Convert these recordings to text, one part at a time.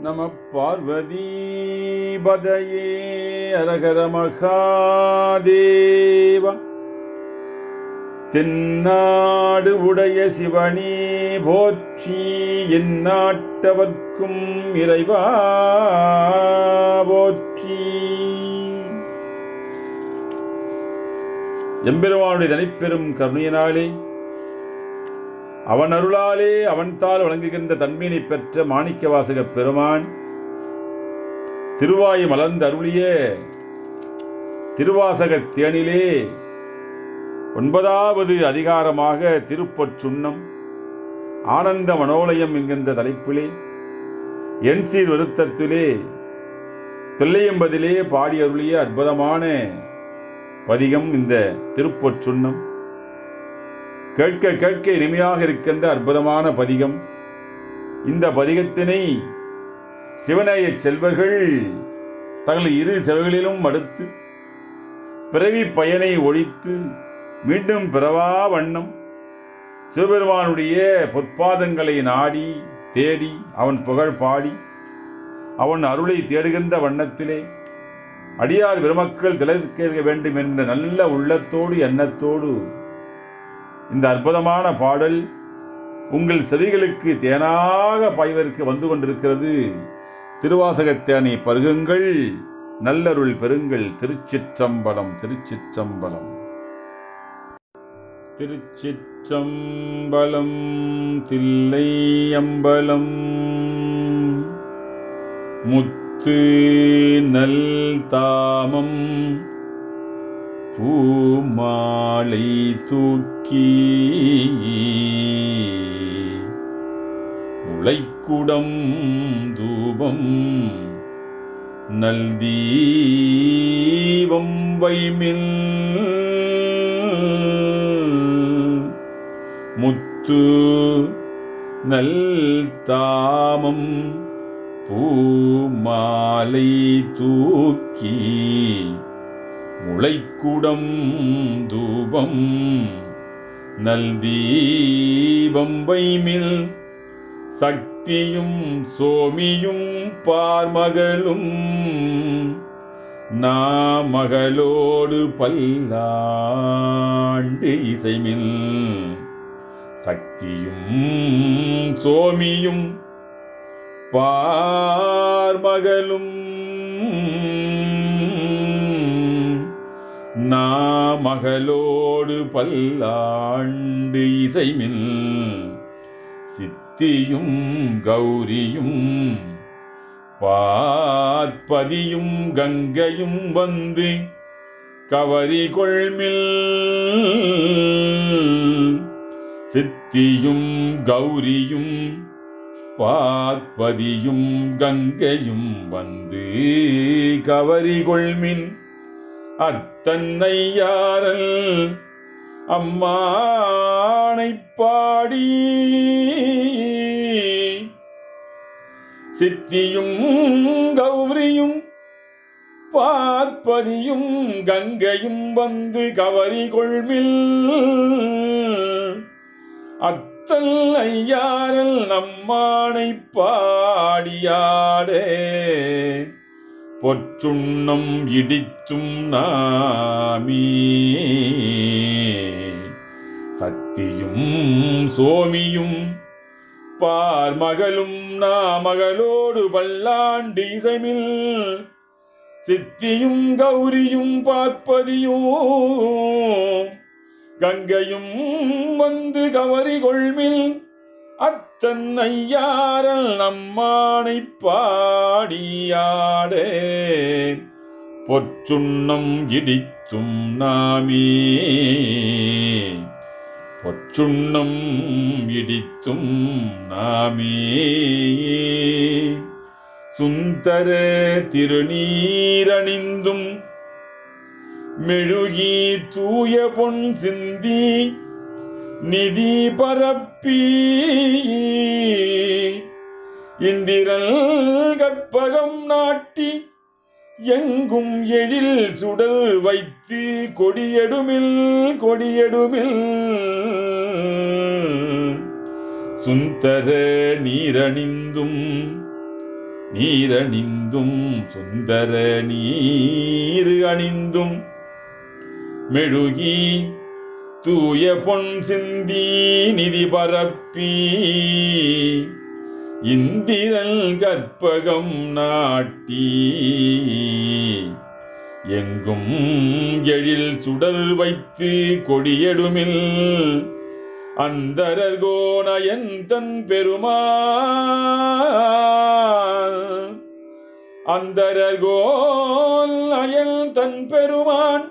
நம பார்வதி பதையே அரகர மகாதேவ தென்னாடு உடைய சிவனே போற்றி எந்நாட்டவர்க்கும் இறைவா போற்றி எம்பெருமானுடைய தனிப்பெரும் கருணையினாலே அவன் அருளாலே அவன்தால் வழங்குகின்ற தன்மையினை பெற்ற மாணிக்க வாசகப் பெருமான் திருவாய் மலர்ந்து அருளிய திருவாசகத் தேனிலே ஒன்பதாவது அதிகாரமாக திருப்பொற்சுண்ணம் ஆனந்த மனோலயம் என்கின்ற தலைப்பிலே என் சீர் வருத்தத்திலே தொல்லையம்பதிலே பாடி அருளிய அற்புதமான பதிகம் இந்த திருப்பொற்சுண்ணம் கேட்க கேட்க இனிமையாக இருக்கின்ற அற்புதமான பதிகம் இந்த பதிகத்தினை சிவநேய செல்வர்கள் தங்கள் இரு செவைகளிலும் மடுத்து பிறவி பயனை ஒழித்து மீண்டும் பிறவா வண்ணம் சிவபெருமானுடைய பொற்பாதங்களை நாடி தேடி அவன் புகழ் பாடி அவன் அருளை தேடுகின்ற வண்ணத்திலே அடியார் பெருமக்கள் திளைக்க வேண்டும் என்ற நல்ல உள்ளத்தோடு எண்ணத்தோடு இந்த அற்புதமான பாடல் உங்கள் செவிகளுக்கு தேனாக பாய்வதற்கு வந்து கொண்டிருக்கிறது திருவாசகத்தேனை பருகுங்கள் நல்லருள் பெறுங்கள் திருச்சிற்றம்பலம் திருச்சிற்றம்பலம் திருச்சிற்றம்பலம் தில்லை அம்பலம் முத்து நல் தாமம் பூமாலை தூக்கி முளைக்குடம் தூபம் நல்தீவம் வைமில் முத்து நல் தாமம் பூமாலை தூக்கி முளைக்குடம் தூபம் நல்தீபம் வைமில் சக்தியும் சோமியும் பார்மகளும் நாமகளோடு பல்லாண்டு இசைமில் சக்தியும் சோமியும் பார்மகளும் நாமகளோடு பல்லாண்டு இசைமில் சித்தியும் கௌரியும் பார்ப்பதியும் கங்கையும் வந்து கவரி கொள்மில் சித்தியும் கௌரியும் பார்ப்பதியும் கங்கையும் வந்து கவரி கொள்மின் அத்தன்னையாரல் அம்மானை பாடி சித்தியும் கௌரியும் பார்ப்பதியும் கங்கையும் வந்து கவரி கொள்மில் அத்தல் ஐயாரல் நம்மானை பாடியாடே பொற்றுண்ணம் இடித்தும் நாமீ சக்தியும் சோமியும் பார்மகளும் நாமகளோடு பல்லாண்டு இசைமில் சித்தியும் கௌரியும் பார்ப்பதியும் கங்கையும் வந்து கவரி கொள்மில் அத்தன் ஐயாரல் நம்மானை பாடியாடே பொற்றுண்ணம் இடித்தும் நாமே பொற்றுண்ணம் இடித்தும் நாமே சுந்தர திருநீரணிந்தும் மெழுகி தூய பொன் சிந்தி நிதி பரப்பி இந்திரல் கற்பகம் நாட்டி எங்கும் எழில் சுடல் வைத்து கொடியெடுமில் கொடியெடுமில் சுந்தர நீரணிந்தும் நீரணிந்தும் சுந்தர நீர் அணிந்தும் மெழுகி தூய பொன் சிந்தி நிதி பரப்பி இந்திரல் கற்பகம் நாட்டி எங்கும் எழில் சுடர் வைத்து கொடியெடுமில் அந்தரர்கோனயன் தன் பெருமான் அந்தரர்கோல் அயல் தன் பெருமான்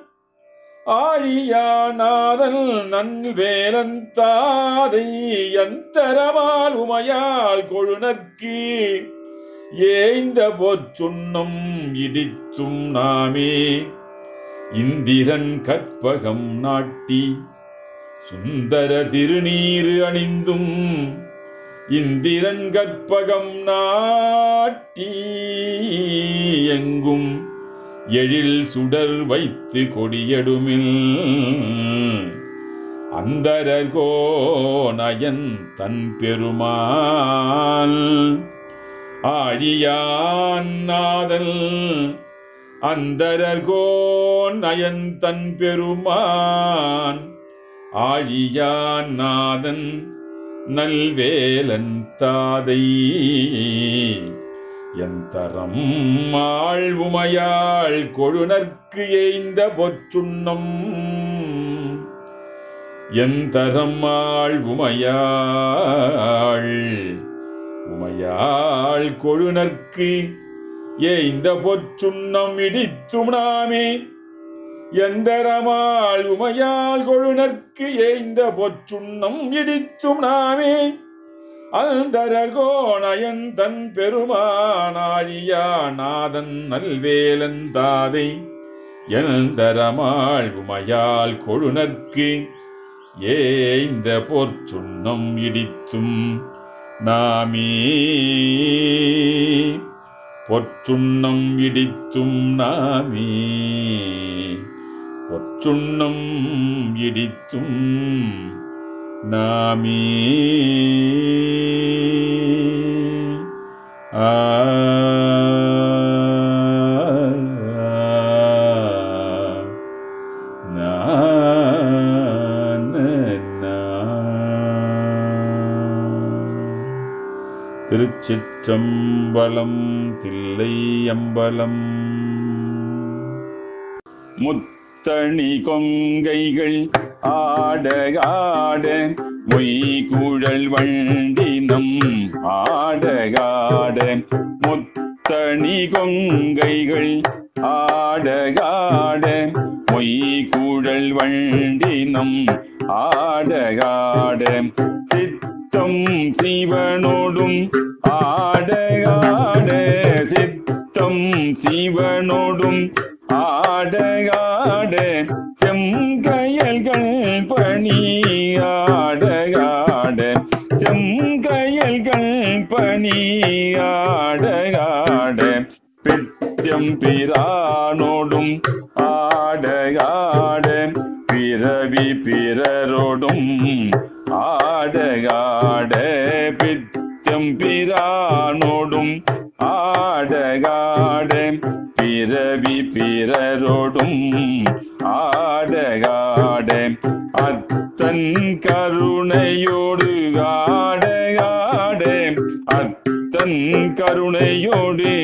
ஆழியானாதல் நன்வேலன் தாதை எந்தரமால் உமையால் கொழுனர்க்கு ஏய்ந்த பொற்சுண்ணம் இடித்தும் நாமே இந்திரன் கற்பகம் நாட்டி சுந்தர திருநீரு அணிந்தும் இந்திரன் கற்பகம் நாட்டி எங்கும் எழில் சுடர் வைத்து கொடியெடுமில் அந்தரகோனயன் தன் பெருமாள் ஆழியான் நாதல் அந்தரகோன் நயன் தன் பெருமான் ஆழியான் நாதன் நல்வேலன் தாதை எந்தரம் ஆழ்வுமையாள் கொழுனர்க்கு ஏய்ந்த பொற்றுண்ணம் எந்தரம் ஆழ்வுமையாள் உமையாள் கொழுனர்க்கு ஏய்ந்த பொற்றுண்ணம் இடித்தும் நாமே எந்தரமாள் உமையாள் கொழுனர்க்கு ஏய்ந்த பொற்றுண்ணம் இடித்தும் நாமே அந்தரகோணயன் தன் பெருமானாழியா நாதன் நல்வேலன் தாதை எந்தரமாள் உமையாள் கொழுனர்க்கு ஏய்ந்த பொற்சுண்ணம் இடித்தும் நாமே பொற்றுண்ணம் இடித்தும் நாமே பொற்றுண்ணம் இடித்தும் நாமே ஆ நா, நா, நா. திருச்சிற்றம்பலம் தில்லை அம்பலம் முத்தணி கொங்கைகள் ஆடகாட மொய்குழல் வண்டினம் ஆடகாட முத்தணி கொங்கைகள் ஆடகாட மொய்குழல் வண்டினம் ஆடகாட சித்தம் சிவனோடும் ஆடகாட சித்தம் சிவனோடும் ஆடகாட செங்கயல்கள் பணி ஆடகாட செங்கயல்கள் பணி ஆடகாட பித்தியம் பிரானோடும் ஆடகாட பிறவி பிறரோடும் ஆடகாட பித்தம் பிரானோடும் ஆடகாட பிறவி பிறரோடும் ஆடகாட அத்தன் கருணையோடு ஆடகாட அத்தன் கருணையோடு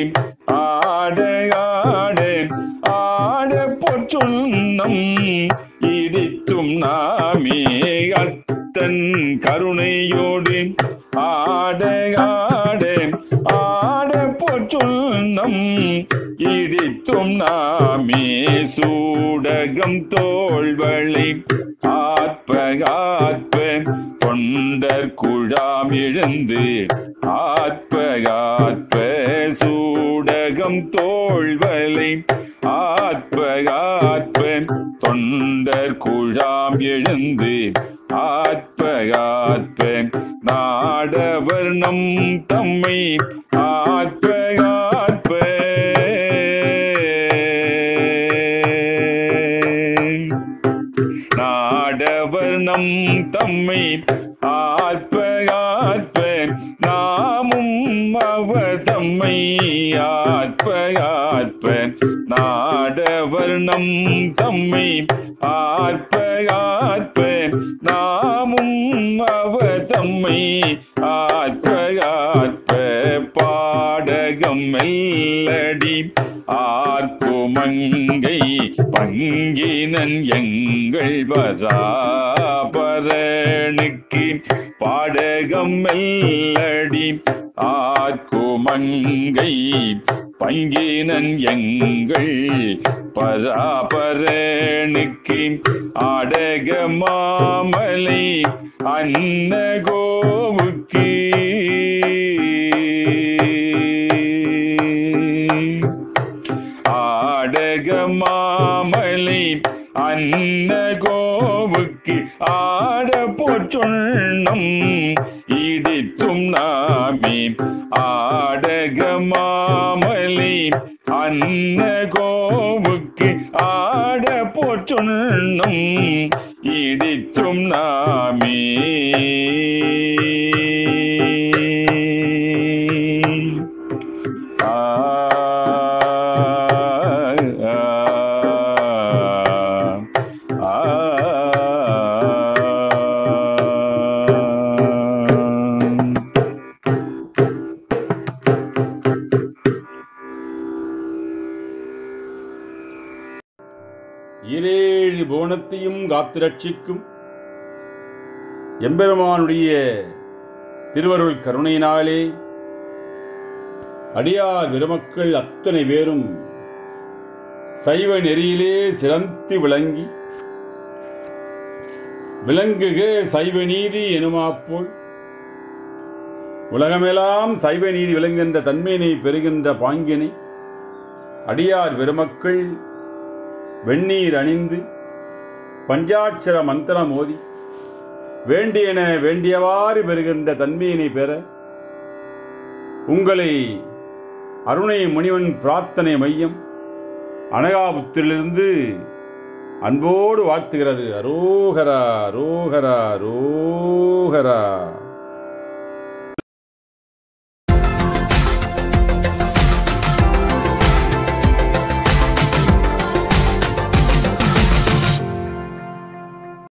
ஆடகாட ஆட பொற்றுண்ணம் இடித்தும் நாமே அத்தன் கருணையோடு ஆடகாட ஆட பொற்றுண்ணம் இடித்தும் நாமே சூடகம் தோள்வளை ஆத்பகாத்ப தொண்டர் குழாம் எழுந்து ஆத்பகாத்ப சூடகம் தோள்வளை ஆத்பகாத்ப தொண்டர் குழாம் எழுந்து ஆத்பகாத்ப நாடவர் நம் தம்மை ஆத்பகாத்ப நாடவர் நம் தம்மை ஆத்பகாத்ப நாமும் அவர் தம்மை ஆற்ப ஆற்ப நாடவர் நம் தம்மை ஆற்ப ஆற்ப நாமும் அவர் தம்மை ஆற்ப ஆற்ப பாடகம் மெல்லடி ஆர்க்குமங்கை பங்கினன் எங்கள் வராபரனுக்கு பாடகம் மெல்லடி ஆர்க்குமங்கை பங்கினன் எங்கள் பராபரனுக்கு ஆடக மாமலை அன்னகோவுக்கு ஆடக மாமலை அன்னகோவுக்கு ஆட போச்சொன்னம் இடித்தும் நாமே ஆடக மாமலை அன்னகோவுக்கு ஆட போச்சொன்னம் இடித்தும் நாமே ஆ ஆ ஆ ஈரேழு புவனத்தையும் காத்து ரட்சிக்கும் எம்பெருமானுடைய திருவருள் கருணையினாலே அடியார் பெருமக்கள் அத்தனை பேரும் சைவ நெறியிலே சிறந்து விளங்கி விளங்குக சைவ நீதி எனுமாப்போல் உலகமெல்லாம் சைவ நீதி விளங்குகின்ற தன்மையினை பெறுகின்ற பாங்கினை அடியார் பெருமக்கள் வெந்நீர் அணிந்து பஞ்சாட்சர மந்திரம் ஓதி வேண்டியன வேண்டியவாறு பெறுகின்ற தன்மையினை பெற உங்களை அருணை முனிவன் பிரார்த்தனை மையம் அனகாபுத்திலிருந்து அன்போடு வாழ்த்துகிறது அரோகரா அரோகரா அரோகரா